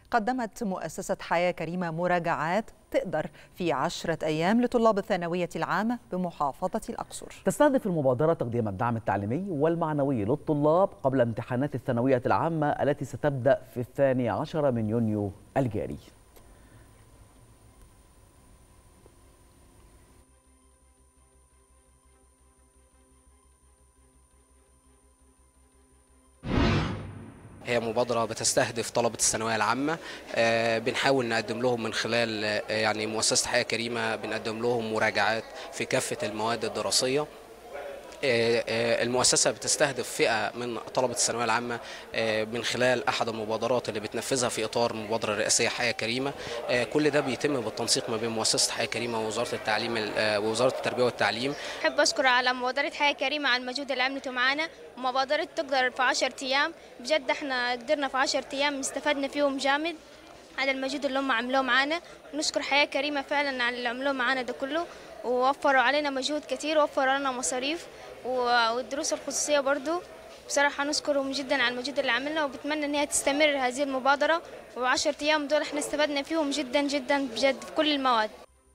قدمت مؤسسة حياة كريمة مراجعات تقدر في عشرة أيام لطلاب الثانوية العامة بمحافظة الأقصر تستهدف المبادرة تقديم الدعم التعليمي والمعنوي للطلاب قبل امتحانات الثانوية العامة التي ستبدأ في الثاني عشر من يونيو الجاري هي مبادرة بتستهدف طلبة الثانوية العامة آه، بنحاول نقدم لهم من خلال آه، يعني مؤسسة حياة كريمة بنقدم لهم مراجعات في كافة المواد الدراسية آه، آه، المؤسسة بتستهدف فئة من طلبة الثانوية العامة آه، من خلال أحد المبادرات اللي بتنفذها في إطار المبادرة الرئاسية حياة كريمة آه، كل ده بيتم بالتنسيق ما بين مؤسسة حياة كريمة ووزارة التعليم ال- آه، ووزارة التربية والتعليم أحب أشكر على مبادرة حياة كريمة على المجهود اللي عملته معانا مبادرة تقدر في 10 أيام بجد احنا قدرنا في 10 أيام استفدنا فيهم جامد على المجهود اللي هم عملوه معانا نشكر حياة كريمة فعلا على اللي عملوه معانا ده كله ووفروا علينا مجهود كتير ووفروا لنا مصاريف و- والدروس الخصوصية برضو بصراحة نشكرهم جدا على المجهود اللي عملنا وبتمنى ان هي تستمر هذه المبادرة وعشرة أيام دول احنا استفدنا فيهم جدا جدا بجد في كل المواد